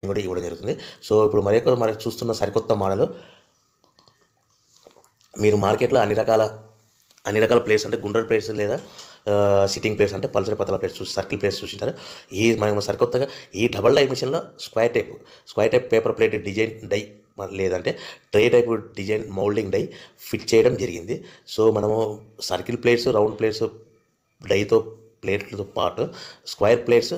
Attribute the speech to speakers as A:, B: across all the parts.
A: కూడా ఇవ్వడం జరుగుతుంది సో ఇప్పుడు మరి ఎక్కువ మరి చూస్తున్న సరికొత్త మోడల్ మీరు మార్కెట్లో అన్ని రకాల అన్ని రకాల ప్లేస్ అంటే గుండ్రటి ప్లేస్ లేదా సిట్టింగ్ ప్లేస్ అంటే పల్సరి పతల ప్లేస్ చూసి సర్కిల్ ప్లేస్ చూసింటారు ఈ మనం సరికొత్తగా ఈ డబల్ డై మిషన్లో square type square type paper plate design die మ- లేదంటే tray type design moulding die fit చేయడం జరిగింది సో మనము సర్కిల్ ప్లేట్స్ రౌండ్ ప్లేట్స్ డైతో ప్లేట్లతో పాటు square plates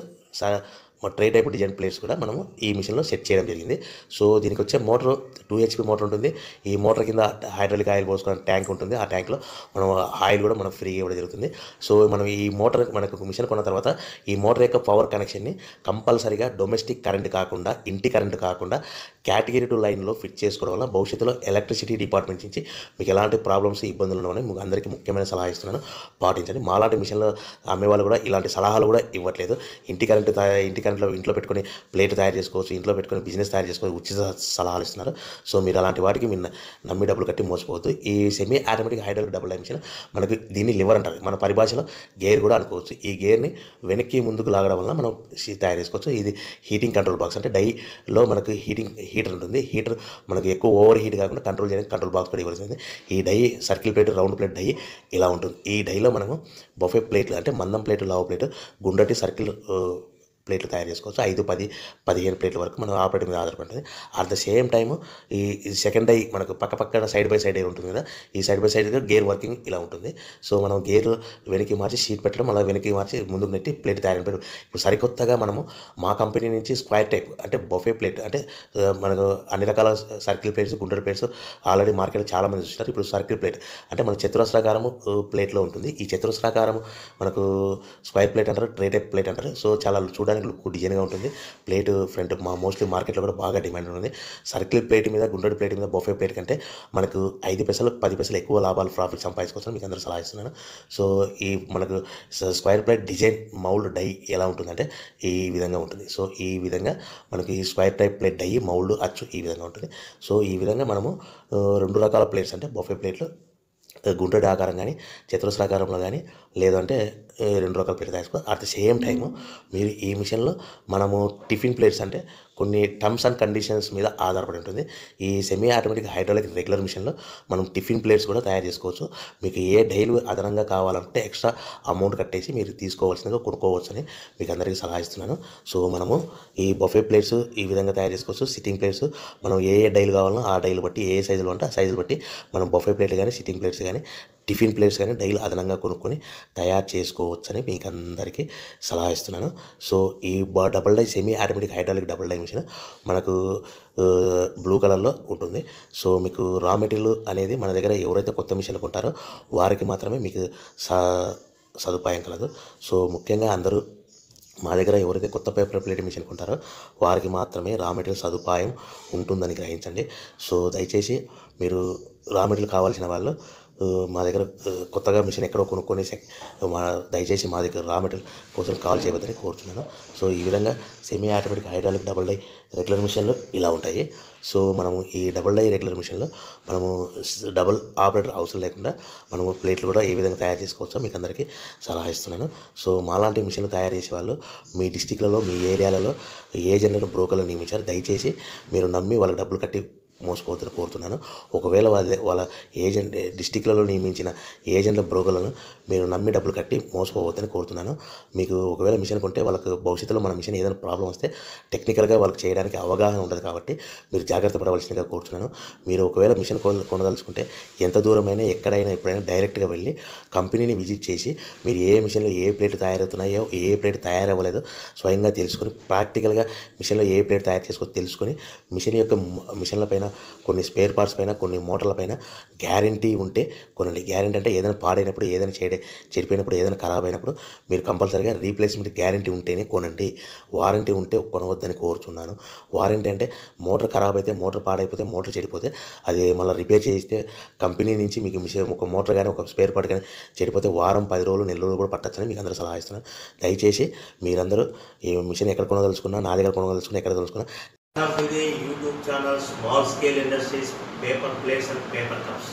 A: tray type design plates కూడా మనము ఈ మిషన్లో సెట్ చేయడం జరిగింది సో దీనికి వచ్చే మోటార్ టూ హెచ్పి మోటార్ ఉంటుంది ఈ మోటార్ కింద హైడ్రాలిక్ ఆయిల్ పోసుకునే ట్యాంక్ ఉంటుంది ఆ ట్యాంక్లో మనం ఆయిల్ కూడా మనం ఫ్రీగా ఇవ్వడం జరుగుతుంది సో మనం ఈ మోటార్ మనకు మిషన్ కొన్న తర్వాత ఈ మోటార్ యొక్క పవర్ కనెక్షన్ని కంపల్సరీగా డొమెస్టిక్ కరెంట్ కాకుండా ఇంటి కరెంట్ కాకుండా కేటగిరీ టూ లైన్లో ఫిట్ చేసుకోవడం వల్ల భవిష్యత్తులో ఎలక్ట్రిసిటీ డిపార్ట్మెంట్ నుంచి మీకు ఎలాంటి ప్రాబ్లమ్స్ ఇబ్బందులు ఉన్నాయని మీకు అందరికీ ముఖ్యమైన సలహా ఇస్తున్నాను పాటించండి మాలాంటి మిషన్లో అమ్మే వాళ్ళు కూడా ఇలాంటి సలహాలు కూడా ఇవ్వట్లేదు ఇంటి కరెంట్ తయా- ఇంటి కరెంట్లో ఇంట్లో పెట్టుకొని ప్లేట్ తయారు చేసుకోవచ్చు ఇంట్లో పెట్టుకొని బిజినెస్ తయారు చేసుకోవచ్చు ఉచిత సలహాలు ఇస్తున్నారు సో మీరు అలాంటి వాటికి మీరు నమ్మి డబ్బులు కట్టి మోసపోవద్దు ఈ semi automatic hydraulic double die machine మనకి దీన్ని లివర్ అంటారు మన పరిభాషలో గేర్ కూడా అనుకోవచ్చు ఈ గేర్ని వెనక్కి ముందుకు లాగడం వల్ల మనం షీ- తయారు చేసుకోవచ్చు ఇది హీటింగ్ కంట్రోల్ బాక్స్ అంటే డైలో మనకు హీటింగ్ హీటర్ ఉంటుంది హీటర్ మనకు ఎక్కువ ఓవర్ హీట్ కాకుండా కంట్రోల్ చేయడానికి కంట్రోల్ బాక్స్ కూడా ఇవ్వాల్సింది ఈ die circle plate round plate die ఇలా ఉంటుంది ఈ డైలో మనము బొఫే ప్లేట్లు అంటే మందం ప్లేట్ లావు ప్లేట్ గుండ్రటి సర్కిల్ ఆ, ప్లేట్లు తయారు చేసుకోవచ్చు ఐదు పది పదిహేను ప్లేట్ల వరకు మనం ఆపరేటింగ్ మీద ఆధారపడుతుంది అట్ ద సేమ్ టైమ్ ఈ సెకండ్ డై మనకు పక్క పక్కన సైడ్ బై సైడ్ ఉంటుంది కదా ఈ side by side gear working ఇలా ఉంటుంది సో మనం గేర్ వెనక్కి మార్చి షీట్ పెట్టడం అలా వెనక్కి మార్చి ముందుకు నెట్టి ప్లేట్ తయారు పెట్టడం ఇప్పుడు సరికొత్తగా మనము మా కంపెనీ నుంచి స్క్వైర్ టైప్ అంటే బొఫే ప్లేట్ అంటే ఆ, మనకు అన్ని రకాల సర్కిల్ ప్లేట్స్ గుండ్ర ప్లేట్స్ ఆల్రెడీ మార్కెట్లో చాలా మంది చూస్తారు ఇప్పుడు సర్కిల్ ప్లేట్ అంటే మన చతురస్రాకారము ఆ, ప్లేట్లో ఉంటుంది ఈ చతురస్రాకారం మనకు స్క్వైర్ ప్లేట్ అంటారు ట్రే టైప్ ప్లేట్ అంటారు సో చాలా చూడడానికి లుక్ డిజైన్గా ఉంటుంది ప్లేట్ ఫ్రంట్ మా మోస్ట్లీ మార్కెట్లో కూడా బాగా డిమాండ్ ఉంటుంది సర్కిల్ ప్లేట్ మీద గుండ్రటి ప్లేట్ మీద బొఫే ప్లేట్ కంటే మనకు ఐదు పైసలు పది పైసలు ఎక్కువ లాభాలు ప్రాఫిట్ సంపాదించుకోవచ్చు మీకు అందరూ సలహా ఇస్తున్నాను సో ఈ మనకు స- square plate design mould die ఎలా ఉంటుందంటే ఈ విధంగా ఉంటుంది సో ఈ విధంగా మనకి ఈ square type plate die mould అచ్చు ఈ విధంగా ఉంటుంది సో ఈ విధంగా మనము ఆ, రెండు రకాల ప్లేట్స్ అంటే బొఫే ప్లేట్లు గుండ్రటి ఆకారం కానీ చతురస్రాకారంలో కానీ లేదంటే ఏ, రెండు రకాల ప్లేట్ తయారు అట్ ద సేమ్ టైమ్ మీరు ఈ మిషన్లో మనము టిఫిన్ ప్లేట్స్ అంటే కొన్ని టర్మ్స్ అండ్ కండిషన్స్ మీద ఆధారపడి ఉంటుంది ఈ సెమీ ఆటోమేటిక్ హైడ్రాలిక్ రెగ్యులర్ మిషన్లో మనం టిఫిన్ ప్లేట్స్ కూడా తయారు చేసుకోవచ్చు మీకు ఏ డైలీ అదనంగా కావాలంటే ఎక్స్ట్రా అమౌంట్ కట్టేసి మీరు తీసుకోవాల్సిందిగా కొనుక్కోవచ్చు అని మీకు అందరికీ సలహా ఇస్తున్నాను సో మనము ఈ బొఫే ప్లేట్స్ ఈ విధంగా తయారు చేసుకోవచ్చు సిట్టింగ్ ప్లేట్స్ మనం ఏ ఏ డైలు కావాలో ఆ డైలు బట్టి ఏ సైజులు అంటే ఆ సైజులు బట్టి మనం బొఫే ప్లేట్ కానీ సిట్టింగ్ ప్లేట్స్ కానీ టిఫిన్ ప్లేట్స్ కానీ డైలు అదనంగా కొనుక్కొని తయారు చేసుకోవచ్చని మీకు అందరికీ సలహా ఇస్తున్నాను సో ఈ బ- double die semi automatic hydraulic double die machine మనకు ఆ, బ్లూ కలర్లో ఉంటుంది సో మీకు రా మెటీరియల్ అనేది మన దగ్గర ఎవరైతే కొత్త మిషన్లు కొంటారో వారికి మాత్రమే మీకు స సదుపాయం కలదు సో ముఖ్యంగా అందరూ మా దగ్గర ఎవరైతే కొత్త పేపర్ ప్లేట్ మిషన్ కొంటారో వారికి మాత్రమే రా మెటీరియల్ సదుపాయం ఉంటుందని గ్రహించండి సో దయచేసి మీరు రా మెటీరియల్ కావాల్సిన వాళ్ళు ఆ, మా దగ్గర ఆ, కొత్తగా మిషన్ ఎక్కడో కొనుక్కొని సెక్- మా దయచేసి మా దగ్గర రా మెటీరియల్ కోసం కాల్ చేయవద్దని కోరుతున్నాను సో ఈ విధంగా semi automatic hydraulic double die regular మిషన్లు ఇలా ఉంటాయి సో మనము ఈ డబుల్ డై రెగ్యులర్ మిషన్లో మనము స్- డబుల్ ఆపరేటర్ అవసరం లేకుండా మనము ప్లేట్లు కూడా ఏ విధంగా తయారు చేసుకోవచ్చో మీకు అందరికీ సలహా ఇస్తున్నాను సో మాలాంటి మిషన్లు తయారు చేసే వాళ్ళు మీ డిస్టిక్లలో మీ ఏరియాలలో ఏజెంట్లను బ్రోకర్లను నియమించారు దయచేసి మీరు నమ్మి వాళ్ళకి డబ్బులు కట్టి మోసపోతుందని కోరుతున్నాను ఒకవేళ వాళ్ళ వాళ్ళ ఏజెంట్ డిస్టిక్లలో నియమించిన ఏజెంట్ల బ్రోకర్లను మీరు నమ్మి డబ్బులు కట్టి మోసపోవద్దని కోరుతున్నాను మీకు ఒకవేళ మిషన్ కొంటే వాళ్ళకి భవిష్యత్తులో మన మిషన్ ఏదైనా ప్రాబ్లం వస్తే టెక్నికల్గా వాళ్ళకి చేయడానికి అవగాహన ఉండదు కాబట్టి మీరు జాగ్రత్త పడవలసిందిగా కోరుతున్నాను మీరు ఒకవేళ మిషన్ కొన కొనదలుచుకుంటే ఎంత దూరమైనా ఎక్కడైనా ఎప్పుడైనా డైరెక్ట్గా వెళ్ళి కంపెనీని విజిట్ చేసి మీరు ఏ మిషన్లో ఏ ప్లేట్ తయారవుతున్నాయో ఏ ప్లేట్ తయారవ్వలేదో స్వయంగా తెలుసుకొని ప్రాక్టికల్గా మిషన్లో ఏ ప్లేట్ తయారు చేసుకొని తెలుసుకొని మిషన్ యొక్క మ- మిషన్ల పైన కొన్ని స్పేర్ పార్ట్స్ పైన కొన్ని మోటార్ల పైన గ్యారంటీ ఉంటే కొనండి గ్యారంటీ అంటే ఏదైనా పాడైనప్పుడు ఏదైనా చెడి చెడిపోయినప్పుడు ఏదైనా ఖరాబ్ అయినప్పుడు మీరు కంపల్సరీగా రీప్లేస్మెంట్ గ్యారంటీ ఉంటేనే కొనండి వారంటీ ఉంటే కొనవద్దని కోరుతున్నాను వారంటీ అంటే మోటార్ ఖరాబ్ అయితే మోటార్ పాడైపోతే మోటార్ చెడిపోతే అది మళ్ళీ రిపేర్ చేస్తే కంపెనీ నుంచి మీకు మిషన్ ఒక మోటార్ కానీ ఒక స్పేర్ పార్ట్ కానీ చెడిపోతే వారం పది రోజులు నెల రోజులు కూడా పట్టచ్చని మీకు అందరూ సలహా ఇస్తున్నాను దయచేసి మీరందరూ ఈ మిషన్ ఎక్కడ కొనదలుచుకున్నా నా దగ్గర కొనదలుచుకున్నా ఎక్కడ తెలుసుకున్నా
B: of the YouTube channel Small Scale Industries Paper Plates and Paper Cups.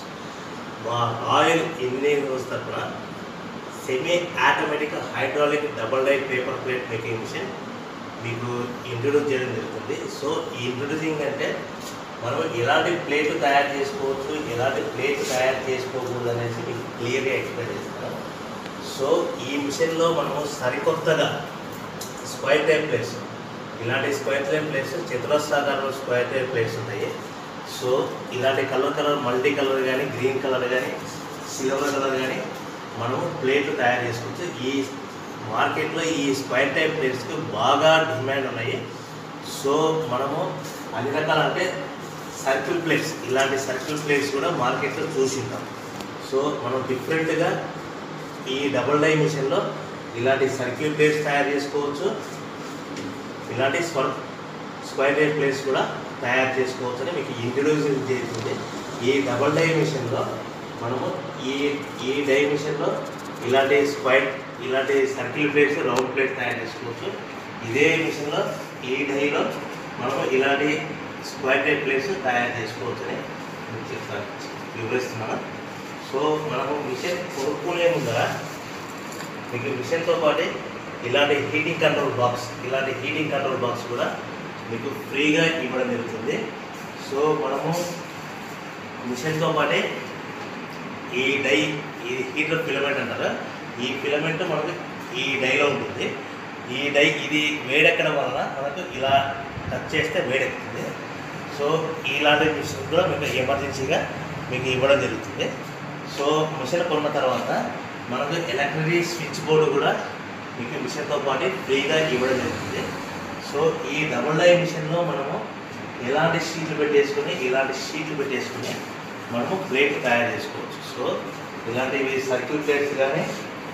B: మా రాయల్ ఇంజనీరింగ్ వ్యవస్థ తరఫున semi automatic hydraulic double die paper plate making machine మీకు ఇంట్రొడ్యూస్ చేయడం జరుగుతుంది సో ఈ ఇంట్రొడ్యూసింగ్ అంటే మనం ఎలాంటి ప్లేట్ తయారు చేసుకోవచ్చు ఎలాంటి ప్లేట్ తయారు చేసుకోకూడదు అనేసి మీకు క్లియర్గా ఎక్స్ప్లెయిన్ చేస్తాను సో ఈ మిషన్లో మనము సరికొత్తగా స్క్వైర్ టైప్ ప్లేట్స్ ఇలాంటి స్క్వైర్ టైప్ ప్లేట్స్ చతురస్రాకారంలో స్క్వైర్ టైప్ ప్లేట్స్ ఉంటాయి సో ఇలాంటి కలర్ కలర్ మల్టీ కలర్ కానీ గ్రీన్ కలర్ కానీ సిల్వర్ కలర్ కానీ మనము ప్లేట్లు తయారు చేసుకోవచ్చు ఈ మార్కెట్లో ఈ స్క్వైర్ టైప్ ప్లేట్స్కి బాగా డిమాండ్ ఉన్నాయి సో మనము అన్ని రకాల అంటే సర్కిల్ ప్లేట్స్ ఇలాంటి సర్కిల్ ప్లేట్స్ కూడా మార్కెట్లో చూసింటాం సో మనం డిఫరెంట్గా ఈ డబుల్ డై మిషన్లో ఇలాంటి సర్కిల్ ప్లేట్స్ తయారు చేసుకోవచ్చు ఇలాంటి స్వర్ స్క్వైర్ టైప్ ప్లేట్స్ కూడా తయారు చేసుకోవచ్చు అని మీకు ఇంట్రడ్యూస్ చేస్తుంది ఈ డబల్ డై మిషన్లో మనము ఈ ఈ డై మిషన్లో ఇలాంటి స్క్వైర్ ఇలాంటి సర్కిల్ ప్లేట్స్ రౌండ్ ప్లేట్స్ తయారు చేసుకోవచ్చు ఇదే మిషన్లో ఈ డైలో మనము ఇలాంటి స్క్వైర్ టైప్ ప్లేట్స్ తయారు చేసుకోవచ్చు అని మీకు చెప్తాను వివరిస్తున్నాను సో మనము మిషన్ కొనుక్కునే ముందర మీకు మిషన్తో పాటు ఇలాంటి హీటింగ్ కంట్రోల్ బాక్స్ ఇలాంటి హీటింగ్ కంట్రోల్ బాక్స్ కూడా మీకు ఫ్రీగా ఇవ్వడం జరుగుతుంది సో మనము మిషన్తో పాటే ఈ డై ఈ హీటర్ ఫిలమెంట్ అంటారు ఈ ఫిలమెంట్ మనకు ఈ డైలో ఉంటుంది ఈ డై ఇది వేడెక్కడం వలన మనకు ఇలా టచ్ చేస్తే వేడెక్కుతుంది సో ఇలాంటి మిషన్ కూడా మీకు ఎమర్జెన్సీగా మీకు ఇవ్వడం జరుగుతుంది సో మిషన్ కొన్న తర్వాత మనకు ఎలక్ట్రిక్ స్విచ్ బోర్డు కూడా మీకు మిషన్తో పాటు ఫ్రీగా ఇవ్వడం జరుగుతుంది సో ఈ డబుల్ డై మిషన్లో మనము ఎలాంటి షీట్లు పెట్టేసుకొని ఇలాంటి షీట్లు పెట్టేసుకొని మనము ప్లేట్ తయారు చేసుకోవచ్చు సో ఇలాంటివి సర్కిల్ ప్లేట్స్ కానీ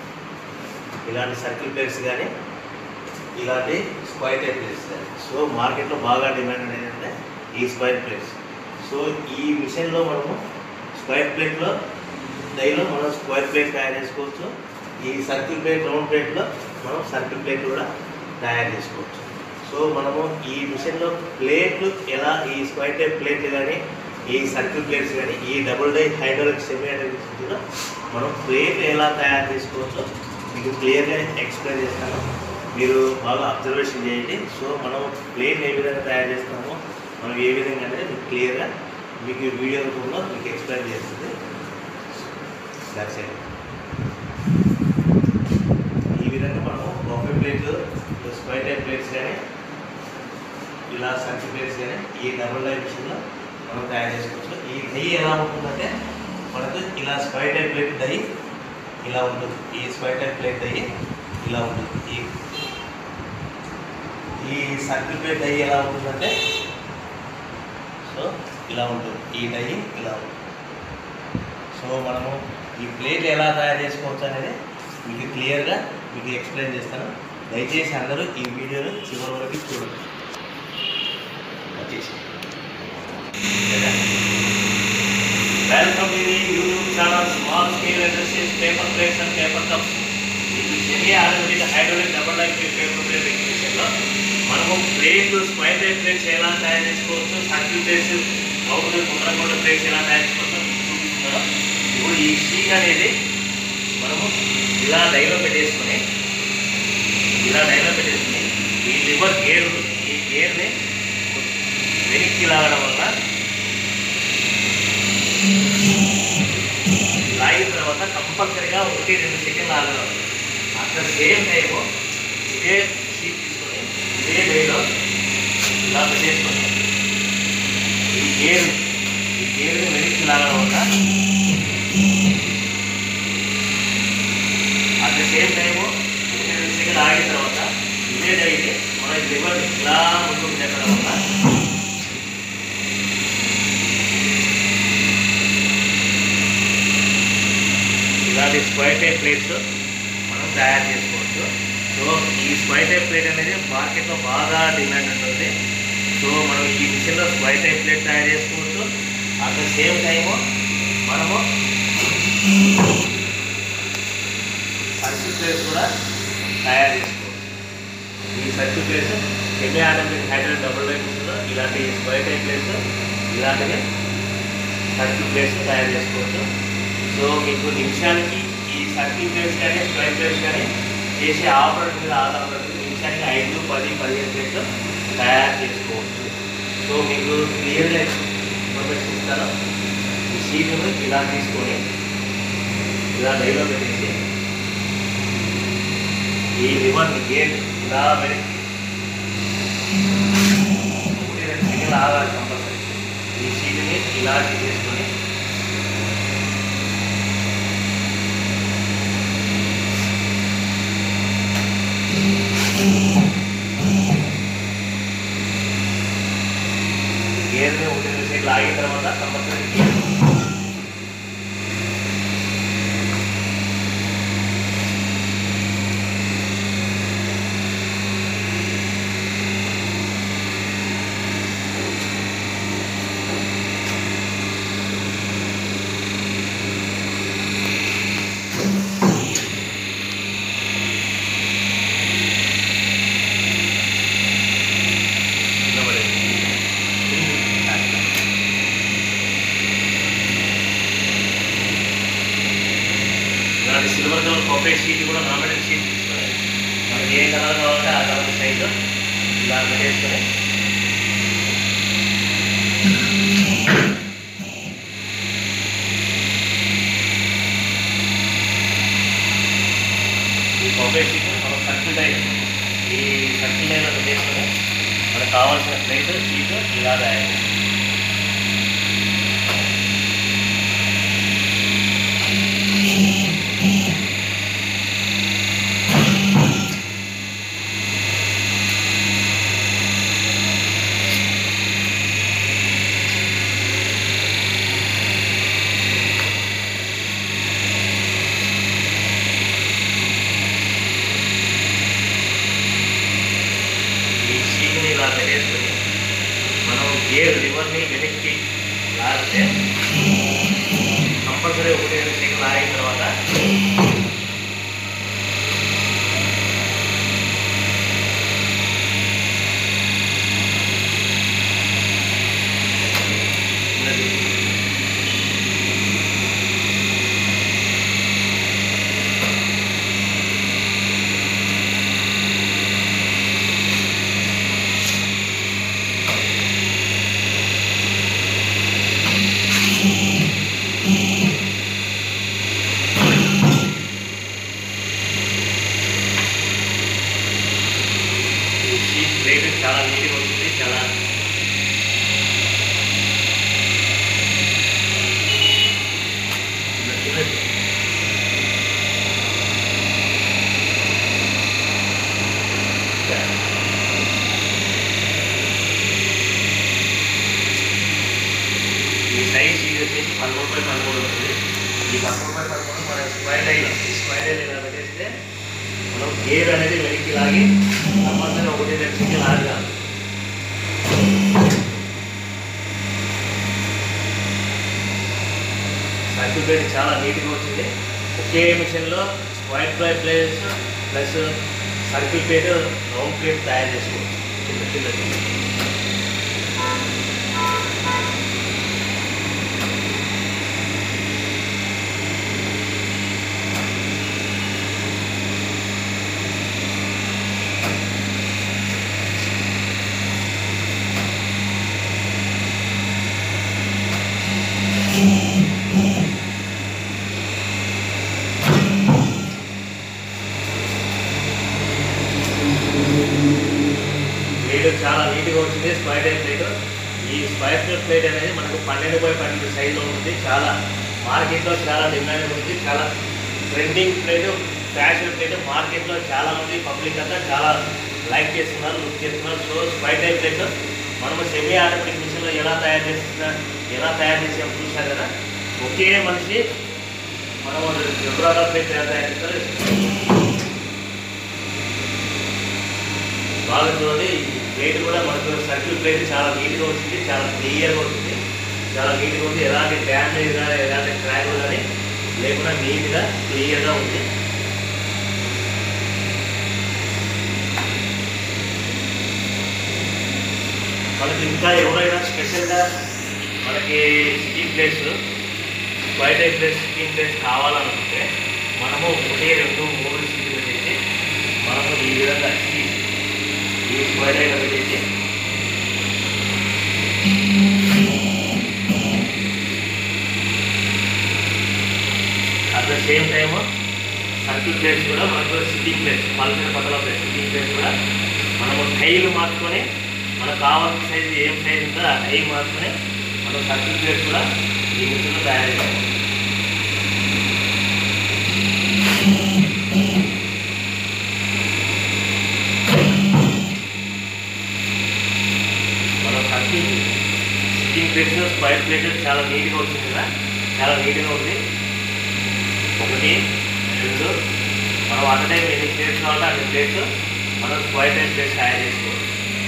B: ఇలాంటి సర్కిల్ ప్లేట్స్ కానీ ఇలాంటి స్క్వైర్ టైప్ ప్లేట్స్ కానీ సో మార్కెట్లో బాగా డిమాండ్ అనేది ఏంటంటే ఈ స్క్వైర్ ప్లేట్స్ సో ఈ మిషన్లో మనము స్క్వైర్ ప్లేట్లో డైలో మనం స్క్వైర్ ప్లేట్ తయారు చేసుకోవచ్చు ఈ సర్కిల్ ప్లేట్ రౌండ్ ప్లేట్లో మనం సర్కిల్ ప్లేట్ కూడా తయారు చేసుకోవచ్చు సో మనము ఈ మిషన్లో ప్లేట్లు ఎలా ఈ స్క్వైర్ టైప్ ప్లేట్లు కానీ ఈ సర్కిల్ ప్లేట్స్ కానీ ఈ double die hydraulic semi hydraulic కూడా మనం ప్లేట్ ఎలా తయారు చేసుకోవచ్చో మీకు క్లియర్గా ఎక్స్ప్లెయిన్ చేస్తాను మీరు బాగా అబ్జర్వేషన్ చేయండి సో మనం ప్లేట్ ఏ విధంగా తయారు చేస్తామో మనం ఏ విధంగా అనేది మీకు క్లియర్గా మీకు ఈ వీడియో రూపంలో మీకు ఎక్స్ప్లెయిన్ చేస్తుంది That's it. ఈ విధంగా మనము బఫే ప్లేట్లు స్క్వైర్ టైప్ ప్లేట్స్ కానీ ఇలా సంచి ప్లేట్స్ కానీ ఈ డబుల్ డై మిషన్లో మనం తయారు చేసుకోవచ్చు ఈ దై ఎలా ఉంటుందంటే మనకు ఇలా స్క్వైర్ టైప్ ప్లేట్ దై ఇలా ఉంటుంది ఈ స్క్వైర్ టైప్ ప్లేట్ దై ఇలా ఉంటుంది ఈ ఈ సర్కిల్ ప్లేట్ దై ఎలా ఉంటుందంటే సో ఇలా ఉంటుంది ఈ డై ఇలా ఉంటుంది సో మనము ఈ ప్లేట్ ఎలా తయారు చేసుకోవచ్చు అనేది మీకు క్లియర్గా మీకు ఎక్స్ప్లెయిన్ చేస్తాను దయచేసి అందరూ ఈ వీడియోని చివరి వరకు చూడండి వచ్చేసి welcome to the YouTube channel small scale industries paper plates and paper cups ఇది semi automatic hydraulic double life paper plate ఎగ్జిబిషన్లో మనము ప్లేట్లు స్క్వైర్ టైప్ ప్లేట్స్ ఎలా తయారు చేసుకోవచ్చు సర్కిల్ ప్లేట్స్ రౌండ్ గుండ్రంగొండ ప్లేట్స్ ఎలా తయారు చేసుకోవచ్చు చూపిస్తున్నాను ఇప్పుడు ఈ షీట్ అనేది మనము ఇలా డైలో పెట్టేసుకొని ఇలా డైలో పెట్టేసుకొని ఈ లివర్ గేర్ ఉంటుంది ఈ గేర్ని వెనక్కి లాగడం వల్ల లాగిన తర్వాత కంపల్సరీగా ఒకటి రెండు సెకండ్లు ఆగడం అట్ ద సేమ్ టైము ఇదే షీట్ తీసుకొని ఇదే డైలో ఇలా పెట్టేసుకొని ఈ గేర్ ఈ గేర్ని వెనక్కి లాగడం వల్ల అట్ ద సేమ్ టైము ఒకటి రెండు సెకండ్ ఆగిన తర్వాత ఇదే డైని మన లివర్ ఇలా ముందుకు నెట్టడం వల్ల ఇలాంటి స్క్వైర్ టైప్ ప్లేట్స్ మనం తయారు చేసుకోవచ్చు సో ఈ స్క్వైర్ టైప్ ప్లేట్ అనేది మార్కెట్లో బాగా డిమాండ్ ఉంటుంది సో మనం ఈ మిషన్లో స్క్వైర్ టైప్ ప్లేట్ తయారు చేసుకోవచ్చు అట్ ద సేమ్ టైము మనము సర్కిల్ ప్లేట్స్ కూడా తయారు చేసుకోవచ్చు ఈ circle plates semi automatic hydraulic double line మిషన్లో ఇలాంటి స్క్వైర్ టైప్ ప్లేట్స్ ఇలాంటివి సర్కిల్ ప్లేట్స్ తయారు చేసుకోవచ్చు సో మీకు నిమిషానికి ఈ సర్కిల్ ప్లేట్స్ కానీ స్క్వైర్ ప్లేట్స్ కానీ చేసే ఆపరేట్ మీద ఆధారపడి నిమిషానికి ఐదు పది పదిహేను ప్లేట్లు తయారు చేసుకోవచ్చు సో మీకు క్లియర్గా ఇన్ఫర్మేషన్ ఇస్తాను ఈ షీట్ను ఇలా తీసుకొని ఇలా డైలో పెట్టేసి ఈ రివర్ గేట్ ఇలా వెనక్కి ఒకటి రెండు సెకండ్లు ఆగాలి కంపల్సరీ ఈ షీట్ని ఇలా తీసేసుకొని గేర్ని ఒకటి రెండు సెకండ్లు ఆగిన తర్వాత కంపల్సరీ కింద పడేది. ఇలాంటి సిల్వర్ కలర్ కాపరేట్ షీట్ కూడా నామినేట్ షీట్ తీసుకోవాలి మనకి ఏ కలర్ కావాలంటే ఆ కలర్ సైజు ఇలా పెట్టేసుకొని ఈ కాపరేట్ షీట్ మనం సర్కిల్ లైన్ ఈ సర్కిల్ లైన్లో పెట్టేసుకొని మనకు కావాల్సిన ప్లేట్ షీట్ ఇలా రాయాలి ఈ షీట్ని ఇలా పెట్టేసుకొని మనం గేర్ లివర్ని వెనక్కి లాగితే కంపల్సరీ ఒకటి రెండు సెకండ్ లాగిన తర్వాత ఉన్నది. ఈ షీట్ ప్లేట్ చాలా నీట్గా వచ్చింది చాలా చిన్న చిన్నది. ఈ సైజ్ షీట్ వచ్చేసి పదమూడు బై పదమూడు ఉంటుంది ఈ పదమూడు బై పదమూడు మన స్క్వైర్ లైన్ ఈ స్క్వైర్ లైన్ ఇలా పెట్టేస్తే మనం గేర్ అనేది వెనక్కి లాగి కంపల్సరీ ఒకటి రెండు సెకండ్ లాగాలి సర్కిల్ ప్లేట్ చాలా నీట్గా వచ్చింది ఒకే మిషన్లో స్క్వైర్ ఫ్లై plates plus circle plate round plate తయారు చేసుకోవచ్చు చిన్న చిన్న చిన్న ప్లేట్ చాలా నీట్గా వచ్చింది స్క్వైర్ టైప్ ప్లేట్ ఈ స్క్వైర్ టైప్ ప్లేట్ అనేది మనకు పన్నెండు బై పన్నెండు సైజులో ఉంటుంది చాలా మార్కెట్లో చాలా డిమాండ్ ఉంది చాలా ట్రెండింగ్ ప్లేట్ ఫ్యాషన్ ప్లేట్ మార్కెట్లో చాలా మంది పబ్లిక్ అంతా చాలా లైక్ చేస్తున్నారు లుక్ చేస్తున్నారు సో స్క్వైర్ టైప్ ప్లేట్ మనము సెమీ ఆటోమేటిక్ మిషన్లో ఎలా తయారు చేస్తున్నా ఎలా తయారు చేసాము చూసారు కదా ఒకే మనిషి మనము రెండు రకాల ప్లేట్ ఎలా తయారు చేస్తారు బాగా చూడండి ఈ ప్లేట్ కూడా మనకు సర్కిల్ ప్లేట్ చాలా నీట్గా వచ్చింది చాలా క్లియర్గా వచ్చింది చాలా నీట్గా ఉంది ఎలాంటి డ్యామేజ్ కానీ ఎలాంటి క్రాక్ కానీ లేకుండా నీట్గా క్లియర్గా ఉంది మనకి ఇంకా ఎవరైనా స్పెషల్గా మనకి స్టీమ్ ప్లేస్ వైట్ ఐ ప్లేస్ స్టీమ్ ప్లేస్ కావాలనుకుంటే మనము ఒకటి రెండు మూడు సీట్లు పెట్టేసి మనము ఈ విధంగా ఈ ఈ స్క్వేర్ అయిన పెట్టేసి at the same time circle plates కూడా మనకు సిట్టింగ్ ప్లేట్స్ పల్సిన పక్కల ప్లేట్స్ సిట్టింగ్ ప్లేట్స్ కూడా మనము టైలు మార్చుకొని మనకు కావాల్సిన సైజు ఏం సైజు ఉందో ఆ టై మార్చుకొని మనం సర్కిల్ ప్లేట్స్ కూడా ఈ మిషన్లో తయారు చేయాలి మనం circle sitting plates square plate చాలా నీట్గా వచ్చింది కదా చాలా నీట్గా ఉంది ఒకటి రెండు మనం అట్ టైం ఎన్ని ప్లేట్స్ కావాలంటే అన్ని ప్లేట్స్ మనం స్క్వైర్ టైప్ ప్లేట్స్ తయారు చేసుకోవచ్చు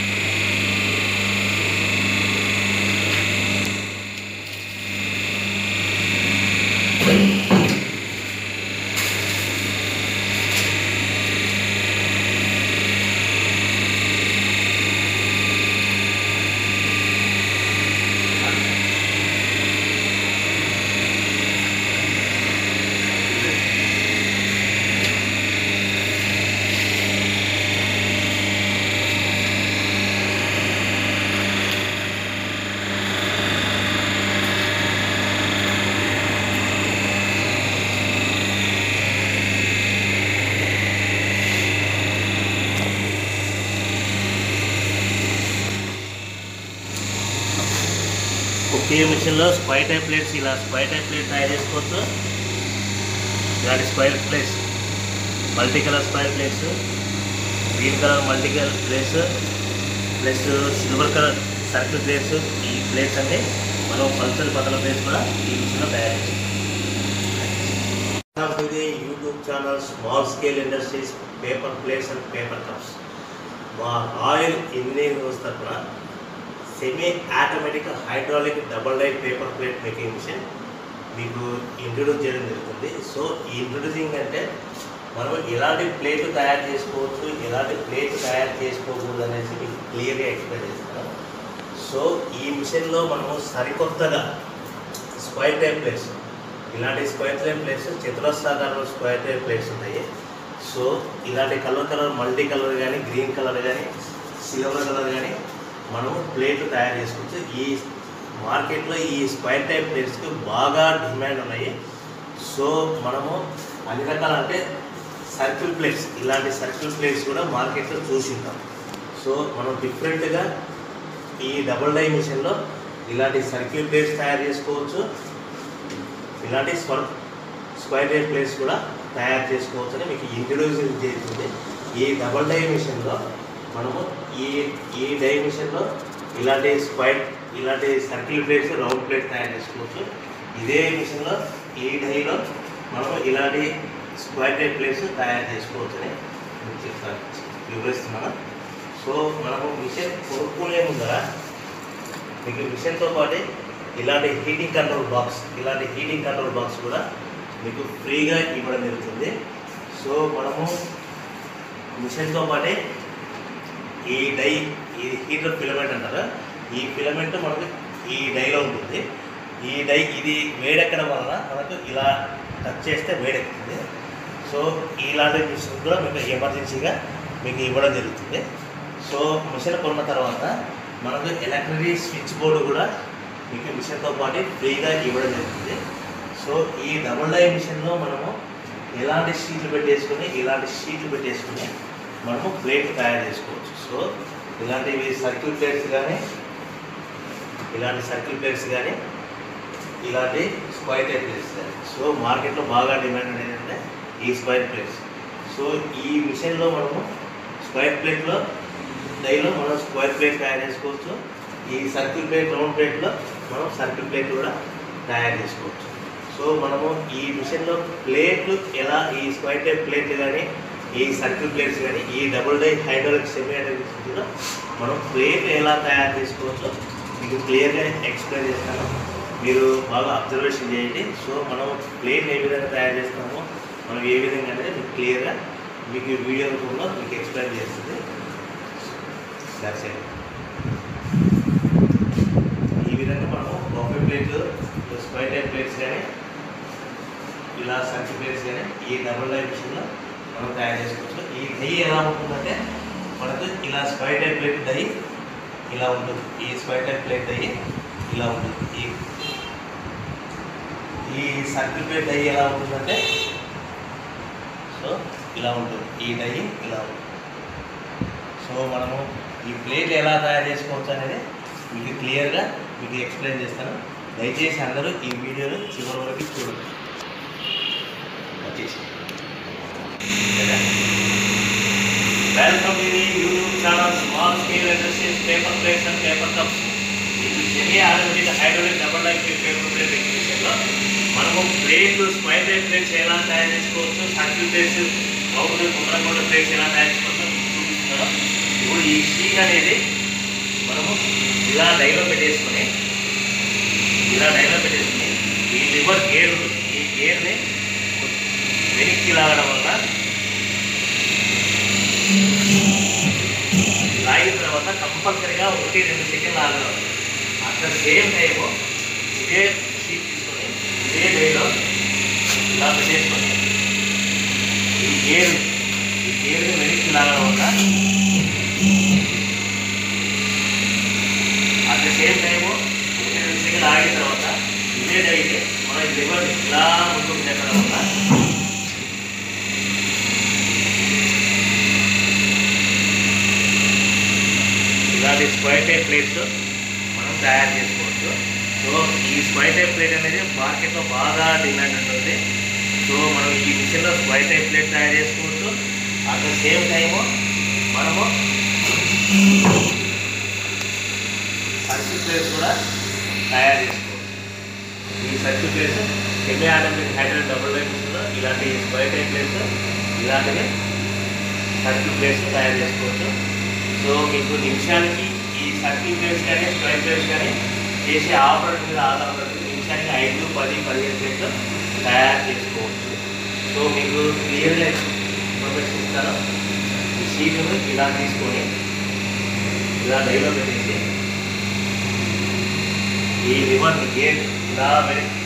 B: ఒకే మిషన్లో స్క్వైర్ టైప్ ప్లేట్స్ ఇలా స్క్వైర్ టైప్ ప్లేట్ తయారు చేసుకోవచ్చు ఇలాంటి square plates multi colour square plates green colour multi colour plates plus silver colour circle plates ఈ ప్లేట్స్ అన్ని మనం పల్సర్ పక్కల ప్లేట్స్ కూడా ఈ మిషన్లో తయారు చేస్తాం YouTube channel small scale industries paper plates and paper cups మా రాయల్ ఇంజనీరింగ్ వ్యవస్థ తరఫున semi automatic hydraulic double die paper plate making machine మీకు ఇంట్రొడ్యూస్ చేయడం జరుగుతుంది సో ఈ ఇంట్రొడ్యూసింగ్ అంటే మనం ఎలాంటి ప్లేట్ తయారు చేసుకోవచ్చు ఎలాంటి ప్లేట్ తయారు చేసుకోకూడదు అనేసి మీకు క్లియర్గా ఎక్స్ప్లెయిన్ చేస్తాను సో ఈ మిషన్లో మనము సరికొత్తగా స్క్వైర్ టైప్ ప్లేట్స్ ఇలాంటి స్క్వైర్ టైప్ ప్లేట్స్ చతురస్రాకారంలో స్క్వైర్ టైప్ ప్లేట్స్ ఉన్నాయి సో ఇలాంటి కలర్ కలర్ మల్టీ కలర్ కానీ గ్రీన్ కలర్ కానీ సిల్వర్ కలర్ కానీ మనము ప్లేట్లు తయారు చేసుకోవచ్చు ఈ మార్కెట్లో ఈ స్క్వైర్ టైప్ ప్లేట్స్కి బాగా డిమాండ్ ఉన్నాయి సో మనము అన్ని రకాల అంటే సర్కిల్ ప్లేట్స్ ఇలాంటి సర్కిల్ ప్లేట్స్ కూడా మార్కెట్లో చూసింటాం సో మనం డిఫరెంట్గా ఈ డబుల్ డై మిషన్లో ఇలాంటి సర్కిల్ ప్లేట్స్ తయారు చేసుకోవచ్చు ఇలాంటి స్వర్ స్క్వైర్ టైప్ ప్లేట్స్ కూడా తయారు చేసుకోవచ్చు అని మీకు ఇంట్రడ్యూస్ చేస్తుంది ఈ డబుల్ డై మిషన్లో మనము ఈ ఈ డై మిషన్లో ఇలాంటి స్క్వైర్ ఇలాంటి సర్కిల్ ప్లేట్స్ రౌండ్ ప్లేట్ తయారు చేసుకోవచ్చు ఇదే మిషన్లో ఈ డైలో మనము ఇలాంటి స్క్వైర్ టైప్ ప్లేట్స్ తయారు చేసుకోవచ్చు అని మీకు చెప్తాను వివరిస్తున్నాను సో మనము మిషన్ కొనుక్కునే ముందర మీకు మిషన్తో పాటు ఇలాంటి హీటింగ్ కంట్రోల్ బాక్స్ ఇలాంటి హీటింగ్ కంట్రోల్ బాక్స్ కూడా మీకు ఫ్రీగా ఇవ్వడం జరుగుతుంది సో మనము మిషన్తో పాటే ఈ డై ఈ హీటర్ ఫిలమెంట్ అంటారా ఈ ఫిలమెంట్ మనకు ఈ డైలో ఉంటుంది ఈ డై ఇది వేడెక్కడం వలన మనకు ఇలా టచ్ చేస్తే వేడెక్కుతుంది సో ఇలాంటి మిషన్ కూడా మీకు ఎమర్జెన్సీగా మీకు ఇవ్వడం జరుగుతుంది సో మిషన్ కొన్న తర్వాత మనకు ఎలక్ట్రిక్ స్విచ్ బోర్డు కూడా మీకు మిషన్తో పాటు ఫ్రీగా ఇవ్వడం జరుగుతుంది సో ఈ డబుల్ డై మిషన్లో మనము ఎలాంటి షీట్లు పెట్టేసుకుని ఇలాంటి షీట్లు పెట్టేసుకుని మనము ప్లేట్ తయారు చేసుకోవచ్చు సో ఇలాంటివి సర్కిల్ ప్లేట్స్ కానీ ఇలాంటి సర్కిల్ ప్లేట్స్ కానీ ఇలాంటి స్క్వైర్ టైప్ ప్లేట్స్ కానీ సో మార్కెట్లో బాగా డిమాండ్ అనేది ఏంటంటే ఈ స్క్వైర్ ప్లేట్స్ సో ఈ మిషన్లో మనము స్క్వైర్ ప్లేట్లో డైలో మనం స్క్వైర్ ప్లేట్ తయారు చేసుకోవచ్చు ఈ సర్కిల్ ప్లేట్ రౌండ్ ప్లేట్లో మనం సర్కిల్ ప్లేట్ కూడా తయారు చేసుకోవచ్చు సో మనము ఈ మిషన్లో ప్లేట్లు ఎలా ఈ స్క్వైర్ టైప్ ప్లేట్లు కానీ ఈ సర్కిల్ ప్లేట్స్ కానీ ఈ double die hydraulic semi hydraulic కూడా మనం ప్లేట్ ఎలా తయారు చేసుకోవచ్చో మీకు క్లియర్గా ఎక్స్ప్లెయిన్ చేస్తాను మీరు బాగా అబ్జర్వేషన్ చేయండి సో మనం ప్లేట్ ఏ విధంగా తయారు చేస్తామో మనం ఏ విధంగా అనేది మీకు క్లియర్గా మీకు ఈ వీడియో రూపంలో మీకు ఎక్స్ప్లెయిన్ చేస్తుంది That's it. ఈ విధంగా మనము buffet plate square type plates కానీ ఇలా సర్కిల్ ప్లేట్స్ కానీ ఈ డబుల్ డై మిషన్లో మనం తయారు చేసుకోవచ్చు ఈ నెయ్యి ఎలా ఉంటుందంటే మనకు ఇలా స్క్వైర్ టైప్ ప్లేట్ దయ్యి ఇలా ఉంటుంది ఈ స్క్వైర్ టైప్ ప్లేట్ దయ్యి ఇలా ఉంటుంది ఈ ఈ సర్కిల్ ప్లేట్ దయ్యి ఎలా ఉంటుందంటే సో ఇలా ఉంటుంది ఈ డయ్యి ఇలా ఉంటుంది సో మనము ఈ ప్లేట్ ఎలా తయారు చేసుకోవచ్చు అనేది మీకు క్లియర్గా మీకు ఎక్స్ప్లెయిన్ చేస్తాను దయచేసి అందరూ ఈ వీడియోను చివరి వరకు చూడండి వచ్చేసి welcome to the YouTube channel small scale industries paper plates and paper cups ఇది semi automatic hydraulic double life paper plate ఎగ్జిబిషన్లో మనము ప్లేట్లు స్క్వైర్ టైప్ ప్లేట్స్ ఎలా తయారు చేసుకోవచ్చు సర్కిల్ ప్లేట్స్ రౌండ్ గుండ్రంగూడ ప్లేట్స్ ఎలా తయారు చేసుకోవచ్చు చూపిస్తున్నాను ఇప్పుడు ఈ షీట్ అనేది మనము ఇలా డైలో పెట్టేసుకొని ఇలా డైలో పెట్టేసుకొని ఈ లివర్ గేర్ ఉంటుంది ఈ గేర్ని వెనక్కి లాగడం వల్ల లాగిన తర్వాత కంపల్సరీగా ఒకటి రెండు సెకండ్లు ఆగడం అట్ ద సేమ్ టైము ఇదే షీట్ తీసుకొని ఇదే డేలో ఇలా పెట్టేసుకొని ఈ గేర్ ఈ గేర్ని వెనక్కి లాగడం వల్ల అట్ ద సేమ్ టైము ఒకటి రెండు సెకండ్లు ఆగిన తర్వాత ఇదే డైకి మనం లివర్ ఇలా ముందుకు నెట్టడం వల్ల ఇలాంటి స్క్వైర్ టైప్ ప్లేట్స్ మనం తయారు చేసుకోవచ్చు సో ఈ స్క్వైర్ టైప్ ప్లేట్ అనేది మార్కెట్లో బాగా డిమాండ్ ఉంటుంది సో మనం ఈ మిషన్లో స్క్వైర్ టైప్ ప్లేట్ తయారు చేసుకోవచ్చు అట్ ద సేమ్ టైము మనము సర్కిల్ ప్లేట్స్ కూడా తయారు చేసుకోవచ్చు ఈ circle plates semi automatic hydraulic double line మిషన్లో ఇలాంటి స్క్వైర్ టైప్ ప్లేట్స్ ఇలాంటివి సర్కిల్ ప్లేట్స్ తయారు చేసుకోవచ్చు సో మీకు నిమిషానికి ఈ సర్కిల్ ప్లేట్స్ కానీ స్క్వైర్ ప్లేట్స్ కానీ చేసే ఆపరేటర్ మీద ఆధారపడి నిమిషానికి ఐదు పది పదిహేను ప్లేట్లు తయారు చేసుకోవచ్చు సో మీకు క్లియర్గా ఇన్ఫర్మేషన్ ఇస్తాను ఈ షీట్ను ఇలా తీసుకొని ఇలా డైలో పెట్టేసి ఈ లివర్ గేట్ ఇలా వెనక్కి